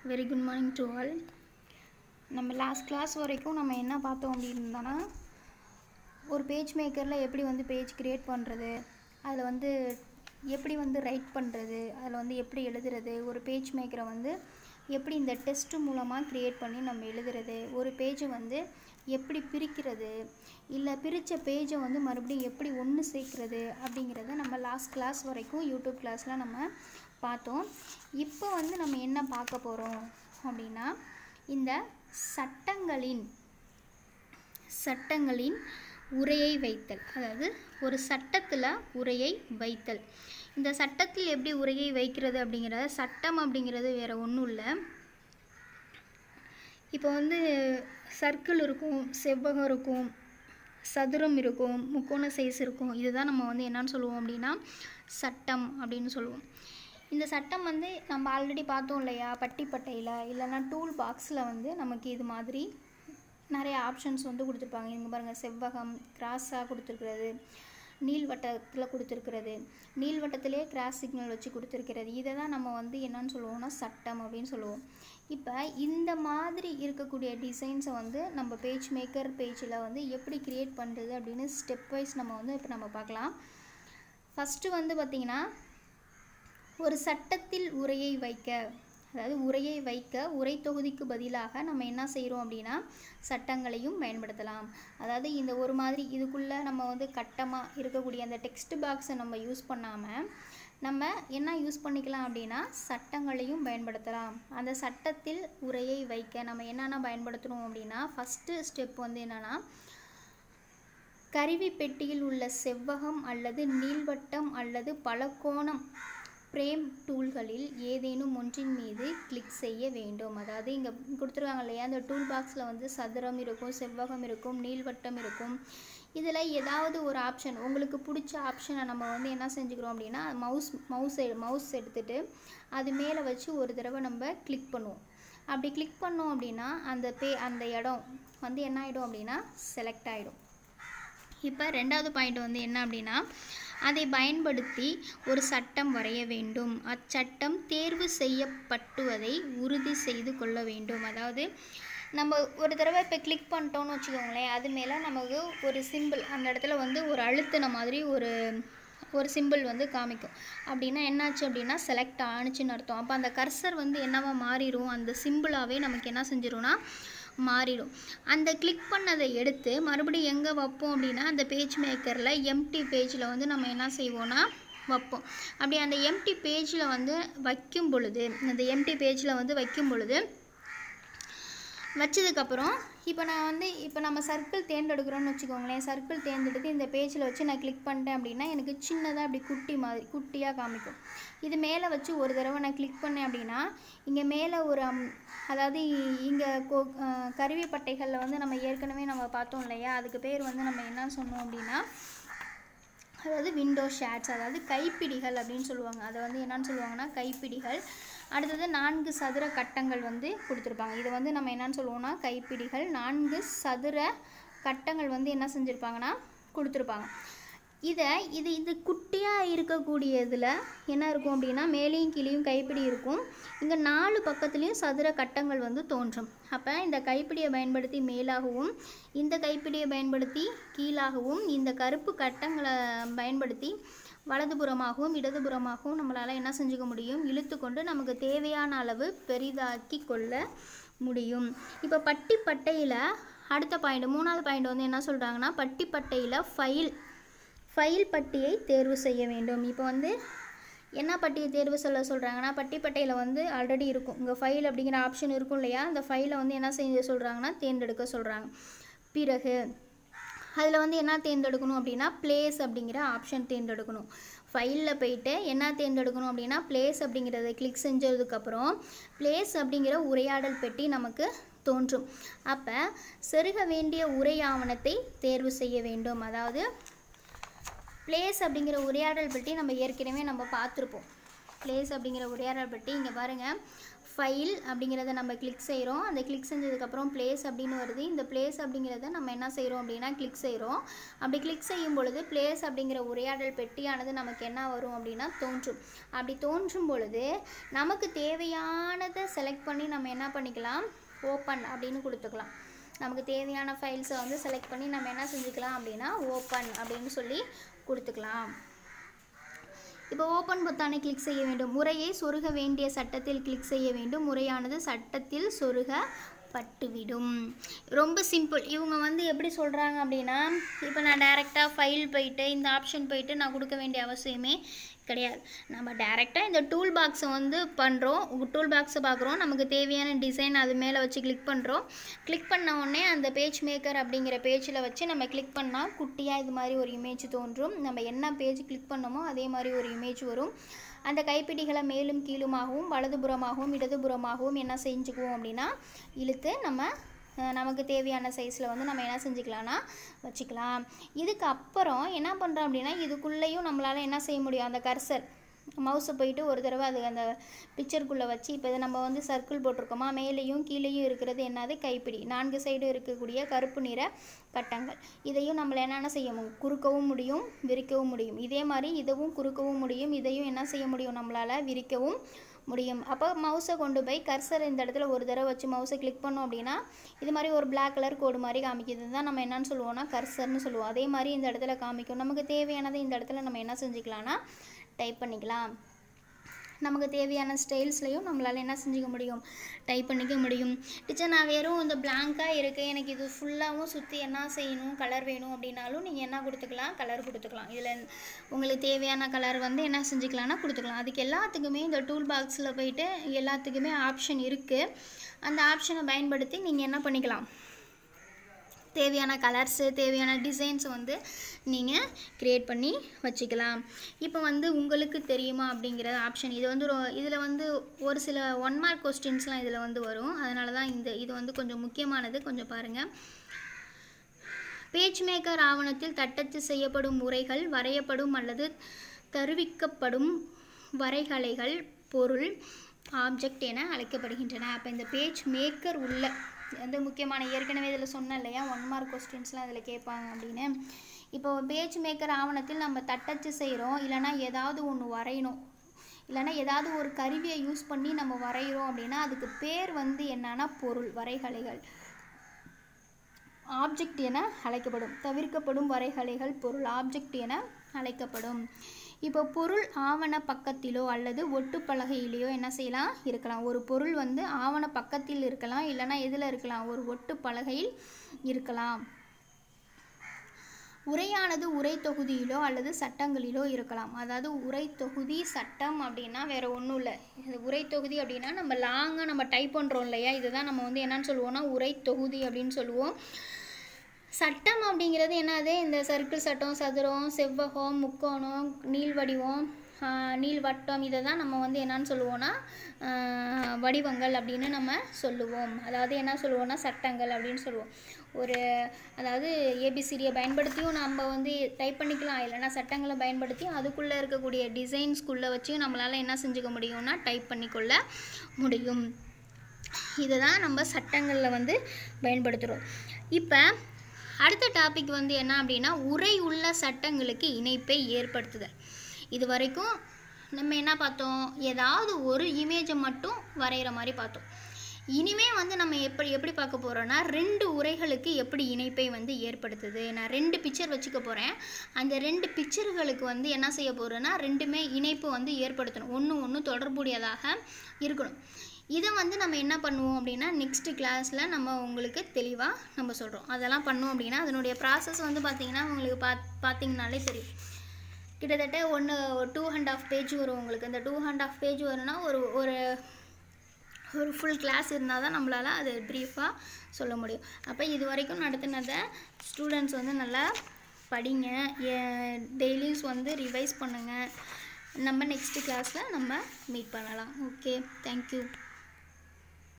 very good morning to all நம்ம last class வரைக்கும் நம்ம என்ன பார்த்தோம் அப்படின்னா ஒரு பேஜ் மேக்கரில் எப்படி வந்து பேஜ் கிரியேட் பண்ணுறது அதில் வந்து எப்படி வந்து ரைட் பண்ணுறது அதில் வந்து எப்படி எழுதுறது ஒரு பேஜ் மேக்கரை வந்து எப்படி இந்த டெஸ்ட் மூலமாக க்ரியேட் பண்ணி நம்ம எழுதுறது ஒரு பேஜை வந்து எப்படி பிரிக்கிறது இல்லை பிரித்த பேஜை வந்து மறுபடியும் எப்படி ஒன்று சேர்க்குறது அப்படிங்கிறத நம்ம லாஸ்ட் கிளாஸ் வரைக்கும் யூடியூப் கிளாஸில் நம்ம பார்த்தோம் இப்போ வந்து நம்ம என்ன பார்க்க போகிறோம் அப்படின்னா இந்த சட்டங்களின் சட்டங்களின் உரையை வைத்தல் அதாவது ஒரு சட்டத்தில் உரையை வைத்தல் இந்த சட்டத்தில் எப்படி உரையை வைக்கிறது அப்படிங்கிறத சட்டம் அப்படிங்கிறது வேறு ஒன்றும் இல்லை இப்போ வந்து சர்க்கிள் இருக்கும் செவ்வகம் இருக்கும் சதுரம் இருக்கும் முக்கோண சைஸ் இருக்கும் இதுதான் நம்ம வந்து என்னன்னு சொல்லுவோம் அப்படின்னா சட்டம் அப்படின்னு சொல்லுவோம் இந்த சட்டம் வந்து நம்ம ஆல்ரெடி பார்த்தோம் இல்லையா பட்டிப்பட்டையில் இல்லைன்னா டூல் பாக்ஸில் வந்து நமக்கு இது மாதிரி நிறைய ஆப்ஷன்ஸ் வந்து கொடுத்துருப்பாங்க இங்கே பாருங்கள் செவ்வகம் கிராஸாக கொடுத்துருக்கிறது நீள்வட்டத்தில் கொடுத்துருக்கிறது நீள்வட்டத்திலே கிராஸ் சிக்னல் வச்சு கொடுத்துருக்கிறது இதை தான் நம்ம வந்து என்னன்னு சொல்லுவோம்னா சட்டம் அப்படின்னு சொல்லுவோம் இப்போ இந்த மாதிரி இருக்கக்கூடிய டிசைன்ஸை வந்து நம்ம பேஜ் மேக்கர் பேஜில் வந்து எப்படி க்ரியேட் பண்ணுறது அப்படின்னு ஸ்டெப் வைஸ் நம்ம வந்து இப்போ நம்ம பார்க்கலாம் ஃபஸ்ட்டு வந்து பார்த்திங்கன்னா ஒரு சட்டத்தில் உரையை வைக்க அதாவது உரையை வைக்க உரை தொகுதிக்கு பதிலாக நம்ம என்ன செய்கிறோம் அப்படின்னா சட்டங்களையும் பயன்படுத்தலாம் அதாவது இந்த ஒரு மாதிரி இதுக்குள்ளே நம்ம வந்து கட்டமாக இருக்கக்கூடிய அந்த டெக்ஸ்ட் பாக்ஸை நம்ம யூஸ் பண்ணாமல் நம்ம என்ன யூஸ் பண்ணிக்கலாம் அப்படின்னா சட்டங்களையும் பயன்படுத்தலாம் அந்த சட்டத்தில் உரையை வைக்க நம்ம என்னென்ன பயன்படுத்தணும் அப்படின்னா ஃபஸ்ட்டு ஸ்டெப் வந்து என்னென்னா கருவி பெட்டியில் உள்ள செவ்வகம் அல்லது நீள்வட்டம் அல்லது பலகோணம் ஃப்ரேம் டூல்களில் ஏதேனும் ஒன்றின் மீது கிளிக் செய்ய வேண்டும் அதாவது இங்கே கொடுத்துருக்காங்க இல்லையா அந்த டூல் பாக்ஸில் வந்து சதுரம் இருக்கும் செவ்வகம் இருக்கும் நீள்வட்டம் இருக்கும் இதில் ஏதாவது ஒரு ஆப்ஷன் உங்களுக்கு பிடிச்ச ஆப்ஷனை நம்ம வந்து என்ன செஞ்சுக்கிறோம் அப்படின்னா மவுஸ் மவுஸ் மவுஸ் எடுத்துகிட்டு அது மேலே வச்சு ஒரு தடவை நம்ம கிளிக் பண்ணுவோம் அப்படி கிளிக் பண்ணோம் அப்படின்னா அந்த பே அந்த இடம் வந்து என்ன ஆகிடும் அப்படின்னா செலக்ட் ஆகிடும் இப்போ ரெண்டாவது பாயிண்ட் வந்து என்ன அப்படின்னா அதை பயன்படுத்தி ஒரு சட்டம் வரைய வேண்டும் அச்சட்டம் தேர்வு செய்யப்பட்டுவதை உறுதி செய்து கொள்ள வேண்டும் அதாவது நம்ம ஒரு தடவை இப்போ கிளிக் பண்ணிட்டோம்னு வச்சுக்கோங்களேன் அது மேலே நமக்கு ஒரு சிம்பிள் அந்த இடத்துல வந்து ஒரு அழுத்தின மாதிரி ஒரு ஒரு சிம்பிள் வந்து காமிக்கும் அப்படின்னா என்னாச்சு அப்படின்னா செலக்ட் ஆணுச்சுன்னு அர்த்தம் அப்போ அந்த கர்சர் வந்து என்னவா மாறிடும் அந்த சிம்பிளாகவே நமக்கு என்ன செஞ்சிரும்னா மாறிடும் அந்த கிளிக் பண்ணதை எடுத்து மறுபடியும் எங்கே வைப்போம் அப்படின்னா அந்த பேஜ் மேக்கரில் எம்டி பேஜில் வந்து நம்ம என்ன செய்வோம்னா வைப்போம் அப்படி அந்த எம்டி பேஜில் வந்து வைக்கும் பொழுது அந்த எம்டி பேஜில் வந்து வைக்கும் பொழுது வச்சதுக்கப்புறம் இப்போ நான் வந்து இப்போ நம்ம சர்க்கிள் தேர்ந்தெடுக்கிறோன்னு வச்சுக்கோங்களேன் சர்க்கிள் தேர்ந்தெடுத்து இந்த பேஜில் வச்சு நான் கிளிக் பண்ணிட்டேன் அப்படின்னா எனக்கு சின்னதாக அப்படி குட்டி மாதிரி குட்டியாக காமிக்கும் இது மேலே வச்சு ஒரு தடவை நான் கிளிக் பண்ணேன் அப்படின்னா இங்கே மேலே ஒரு அதாவது இங்கே கோ கருவி பட்டைகளில் வந்து நம்ம ஏற்கனவே நம்ம பார்த்தோம் இல்லையா அதுக்கு பேர் வந்து நம்ம என்ன சொன்னோம் அப்படின்னா அதாவது விண்டோ ஷேட்ஸ் அதாவது கைப்பிடிகள் அப்படின்னு சொல்லுவாங்க அதை வந்து என்னன்னு சொல்லுவாங்கன்னா கைப்பிடிகள் அடுத்தது நான்கு சதுர கட்டங்கள் வந்து கொடுத்துருப்பாங்க இதை வந்து நம்ம என்னன்னு சொல்லுவோம்னா கைப்பிடிகள் நான்கு சதுர கட்டங்கள் வந்து என்ன செஞ்சுருப்பாங்கன்னா கொடுத்துருப்பாங்க இதை இது இது குட்டியாக இருக்கக்கூடியதில் என்ன இருக்கும் அப்படின்னா மேலேயும் கீழேயும் கைப்பிடி இருக்கும் இங்கே நாலு பக்கத்துலேயும் சதுர கட்டங்கள் வந்து தோன்றும் அப்போ இந்த கைப்பிடியை பயன்படுத்தி மேலாகவும் இந்த கைப்பிடியை பயன்படுத்தி கீழாகவும் இந்த கருப்பு கட்டங்களை பயன்படுத்தி வலதுபுறமாகவும் இடதுபுறமாகவும் நம்மளால் என்ன செஞ்சுக்க முடியும் இழுத்து கொண்டு நமக்கு தேவையான அளவு பெரிதாக்கி கொள்ள முடியும் இப்போ பட்டி பட்டையில் அடுத்த பாயிண்ட் மூணாவது பாயிண்ட் வந்து என்ன சொல்கிறாங்கன்னா பட்டி பட்டையில் ஃபைல் ஃபைல் பட்டியை தேர்வு செய்ய வேண்டும் இப்போ வந்து என்ன பட்டியை தேர்வு சொல்ல சொல்கிறாங்கன்னா பட்டி பட்டையில் வந்து ஆல்ரெடி இருக்கும் இங்கே ஃபைல் அப்படிங்கிற ஆப்ஷன் இருக்கும் இல்லையா அந்த ஃபைலை வந்து என்ன செய்ய சொல்கிறாங்கன்னா தேர்ந்தெடுக்க சொல்கிறாங்க பிறகு அதில் வந்து என்ன தேர்ந்தெடுக்கணும் அப்படின்னா பிளேஸ் அப்படிங்கிற ஆப்ஷன் தேர்ந்தெடுக்கணும் ஃபைலில் போயிட்டு என்ன தேர்ந்தெடுக்கணும் அப்படின்னா பிளேஸ் அப்படிங்கிறத கிளிக் செஞ்சதுக்கப்புறம் பிளேஸ் அப்படிங்கிற உரையாடல் பெட்டி நமக்கு தோன்றும் அப்போ செருக வேண்டிய உரை ஆவணத்தை தேர்வு செய்ய வேண்டும் அதாவது பிளேஸ் அப்படிங்கிற உரையாடல் பெட்டி நம்ம ஏற்கனவே நம்ம பார்த்துருப்போம் ப்ளேஸ் அப்படிங்கிற உரையாடல் பற்றி இங்கே பாருங்கள் ஃபைல் அப்படிங்கிறத நம்ம கிளிக் செய்கிறோம் அந்த கிளிக் செஞ்சதுக்கப்புறம் ப்ளேஸ் அப்படின்னு வருது இந்த ப்ளேஸ் அப்படிங்கிறத நம்ம என்ன செய்கிறோம் அப்படின்னா கிளிக் செய்கிறோம் அப்படி கிளிக் செய்யும் பொழுது ப்ளேஸ் அப்படிங்கிற உரையாடல் பெட்டியானது நமக்கு என்ன வரும் அப்படின்னா தோன்றும் அப்படி தோன்றும் பொழுது நமக்கு தேவையானதை செலக்ட் பண்ணி நம்ம என்ன பண்ணிக்கலாம் ஓப்பன் அப்படின்னு கொடுத்துக்கலாம் நமக்கு தேவையான ஃபைல்ஸை வந்து செலக்ட் பண்ணி நம்ம என்ன செஞ்சுக்கலாம் அப்படின்னா ஓப்பன் அப்படின்னு சொல்லி கொடுத்துக்கலாம் இப்போ ஓப்பன் பொத்தானை கிளிக் செய்ய வேண்டும் முறையை சொருக வேண்டிய சட்டத்தில் கிளிக் செய்ய வேண்டும் முறையானது சட்டத்தில் சொருக பட்டுவிடும் ரொம்ப சிம்பிள் இவங்க வந்து எப்படி சொல்கிறாங்க அப்படின்னா இப்போ நான் டைரெக்டாக ஃபைல் போயிட்டு இந்த ஆப்ஷன் போயிட்டு நான் கொடுக்க வேண்டிய அவசியமே கிடையாது நம்ம டைரெக்டாக இந்த டூல் பாக்ஸை வந்து பண்ணுறோம் டூல் பாக்ஸை பார்க்குறோம் நமக்கு தேவையான டிசைன் அது மேலே வச்சு கிளிக் பண்ணுறோம் கிளிக் பண்ண உடனே அந்த பேஜ் மேக்கர் அப்படிங்கிற பேஜில் வச்சு நம்ம கிளிக் பண்ணால் குட்டியாக இது மாதிரி ஒரு இமேஜ் தோன்றும் நம்ம என்ன பேஜ் கிளிக் பண்ணோமோ அதே மாதிரி ஒரு இமேஜ் வரும் அந்த கைப்பிடிகளை மேலும் கீழுமாகவும் வலதுபுறமாகவும் இடதுபுறமாகவும் என்ன செஞ்சுக்குவோம் அப்படின்னா இழுத்து நம்ம அஹ், நமக்கு தேவையான சைஸில் வந்து நம்ம என்ன செஞ்சுக்கலாம்னா வச்சுக்கலாம் இதுக்கு அப்புறம் என்ன பண்ணுறோம் அப்படின்னா இதுக்குள்ளேயும் நம்மளால் என்ன செய்ய முடியும் அந்த கர்சர் மவுஸை போயிட்டு ஒரு தடவை அது அந்த பிக்சருக்குள்ளே வச்சு இப்போ இது நம்ம வந்து சர்க்கிள் போட்டிருக்கோமா மேலேயும் கீழேயும் இருக்கிறது என்னது கைப்பிடி நான்கு சைடு இருக்கக்கூடிய கருப்பு நிற கட்டங்கள் இதையும் நம்மள என்னென்ன செய்ய முடியும் குறுக்கவும் முடியும் விரிக்கவும் முடியும் இதே மாதிரி இதுவும் குறுக்கவும் முடியும் இதையும் என்ன செய்ய முடியும் நம்மளால் விரிக்கவும் முடியும் அப்போ மவுஸை கொண்டு போய் கர்சர் இந்த இடத்துல ஒரு தடவை வச்சு மவுஸை கிளிக் பண்ணோம் அப்படின்னா இது மாதிரி ஒரு Black கலர் கோடு மாதிரி காமிக்குது தான் நம்ம என்னன்னு சொல்லுவோம்னா கர்சர்னு சொல்லுவோம் அதே மாதிரி இந்த இடத்துல காமிக்கும் நமக்கு தேவையானதை இந்த இடத்துல நம்ம என்ன செஞ்சுக்கலாம்னா டைப் பண்ணிக்கலாம் நமக்கு தேவையான ஸ்டைல்ஸ்லையும் நம்மளால் என்ன செஞ்சுக்க முடியும் டைப் பண்ணிக்க முடியும் டீச்சர் நான் வெறும் இந்த பிளாங்காக இருக்குது எனக்கு இது ஃபுல்லாகவும் சுற்றி என்ன செய்யணும் கலர் வேணும் அப்படின்னாலும் நீங்கள் என்ன கொடுத்துக்கலாம் கலர் கொடுத்துக்கலாம் இதில் உங்களுக்கு தேவையான கலர் வந்து என்ன செஞ்சுக்கலாம்னா கொடுத்துக்கலாம் அதுக்கு எல்லாத்துக்குமே இந்த டூல் பாக்ஸில் போயிட்டு எல்லாத்துக்குமே ஆப்ஷன் இருக்குது அந்த ஆப்ஷனை பயன்படுத்தி நீங்கள் என்ன பண்ணிக்கலாம் தேவையான கலர்ஸு தேவையான டிசைன்ஸ் வந்து நீங்கள் க்ரியேட் பண்ணி வச்சுக்கலாம் இப்போ வந்து உங்களுக்கு தெரியுமா அப்படிங்கிற ஆப்ஷன் இது வந்து இதில் வந்து ஒரு சில ஒன் மார்க் கொஸ்டின்ஸ்லாம் இதில் வந்து வரும் அதனால தான் இந்த இது வந்து கொஞ்சம் முக்கியமானது கொஞ்சம் பாருங்கள் பேஜ் மேக்கர் ஆவணத்தில் தட்டச்சு செய்யப்படும் முறைகள் வரையப்படும் அல்லது தருவிக்கப்படும் வரைகலைகள் பொருள் ஆப்ஜெக்ட் என அழைக்கப்படுகின்றன அப்போ இந்த பேஜ் மேக்கர் உள்ள வந்து முக்கியமான ஏற்கனவே இதில் சொன்னேன் இல்லையா ஒன் மார்க் கொஸ்டின்ஸ்லாம் இதில் கேட்பாங்க அப்படின்னு இப்போ பேஜ் மேக்கர் ஆவணத்தில் நம்ம தட்டச்சு செய்கிறோம் இல்லைன்னா ஏதாவது ஒன்று வரையணும் இல்லைன்னா ஏதாவது ஒரு கருவியை யூஸ் பண்ணி நம்ம வரைகிறோம் அப்படின்னா அதுக்கு பேர் வந்து என்னன்னா பொருள் வரைகலைகள் ஆப்ஜெக்ட் என அழைக்கப்படும் தவிர்க்கப்படும் வரைகலைகள் பொருள் ஆப்ஜெக்ட் என அழைக்கப்படும் இப்போ பொருள் ஆவண பக்கத்திலோ அல்லது ஒட்டு பலகையிலேயோ என்ன செய்யலாம் இருக்கலாம் ஒரு பொருள் வந்து ஆவண பக்கத்தில் இருக்கலாம் இல்லைன்னா எதில் இருக்கலாம் ஒரு ஒட்டு பலகையில் இருக்கலாம் உரையானது உரை தொகுதியிலோ அல்லது சட்டங்களிலோ இருக்கலாம் அதாவது உரை தொகுதி சட்டம் அப்படின்னா வேற ஒன்றும் இல்லை இது உரை தொகுதி அப்படின்னா நம்ம லாங்காக நம்ம டைப் பண்ணுறோம் இல்லையா இதுதான் நம்ம வந்து என்னன்னு சொல்லுவோம்னா உரை தொகுதி அப்படின்னு சொல்லுவோம் சட்டம் அப்படிங்கிறது என்னது இந்த சர்க்கிள் சட்டம் சதுரம் செவ்வகம் முக்கோணம் நீள் வடிவம் ஆஹ், நீள்வட்டம் இதை தான் நம்ம வந்து என்னன்னு சொல்லுவோம்னா ஆஹ், வடிவங்கள் அப்படின்னு நம்ம சொல்லுவோம் அதாவது என்ன சொல்லுவோம்னா சட்டங்கள் அப்படின்னு சொல்லுவோம் ஒரு அதாவது ஏபிசிடியை பயன்படுத்தியும் நம்ம வந்து டைப் பண்ணிக்கலாம் இல்லைன்னா சட்டங்களை பயன்படுத்தி அதுக்குள்ளே இருக்கக்கூடிய டிசைன்ஸ்குள்ளே வச்சு நம்மளால் என்ன செஞ்சுக்க முடியும்னா டைப் பண்ணிக்கொள்ள முடியும் இதை தான் நம்ம சட்டங்களில் வந்து பயன்படுத்துகிறோம் இப்போ அடுத்த டாபிக் வந்து என்ன அப்படின்னா உரை உள்ள சட்டங்களுக்கு இணைப்பை ஏற்படுத்துதல் இது வரைக்கும் நம்ம என்ன பார்த்தோம் ஏதாவது ஒரு இமேஜை மட்டும் வரைகிற மாதிரி பார்த்தோம் இனிமே வந்து நம்ம எப்படி எப்படி பார்க்க போகிறோன்னா ரெண்டு உரைகளுக்கு எப்படி இணைப்பை வந்து ஏற்படுத்துது நான் ரெண்டு பிக்சர் வச்சுக்க போகிறேன் அந்த ரெண்டு பிக்சர்களுக்கு வந்து என்ன செய்ய போகிறேன்னா ரெண்டுமே இணைப்பு வந்து ஏற்படுத்தணும் ஒன்று ஒன்று தொடர்புடையதாக இருக்கணும் இதை வந்து நம்ம என்ன பண்ணுவோம் அப்படின்னா நெக்ஸ்ட் கிளாஸில் நம்ம உங்களுக்கு தெளிவாக நம்ம சொல்கிறோம் அதெல்லாம் பண்ணோம் அப்படின்னா அதனுடைய ப்ராசஸ் வந்து பார்த்திங்கன்னா உங்களுக்கு பாத் பார்த்தீங்கனாலே தெரியும் கிட்டத்தட்ட ஒன்று டூ அண்ட் ஆஃப் பேஜ் வரும் உங்களுக்கு அந்த டூ அண்ட் ஆஃப் பேஜ் வரும்னா ஒரு ஒரு ஒரு ஃபுல் கிளாஸ் இருந்தால் தான் நம்மளால் அது ப்ரீஃபாக சொல்ல முடியும் அப்போ இது வரைக்கும் நடத்தினதை ஸ்டூடெண்ட்ஸ் வந்து நல்லா படிங்க டெய்லிஸ் வந்து ரிவைஸ் பண்ணுங்கள் நம்ம நெக்ஸ்ட் கிளாஸில் நம்ம மீட் பண்ணலாம் ஓகே தேங்க்யூ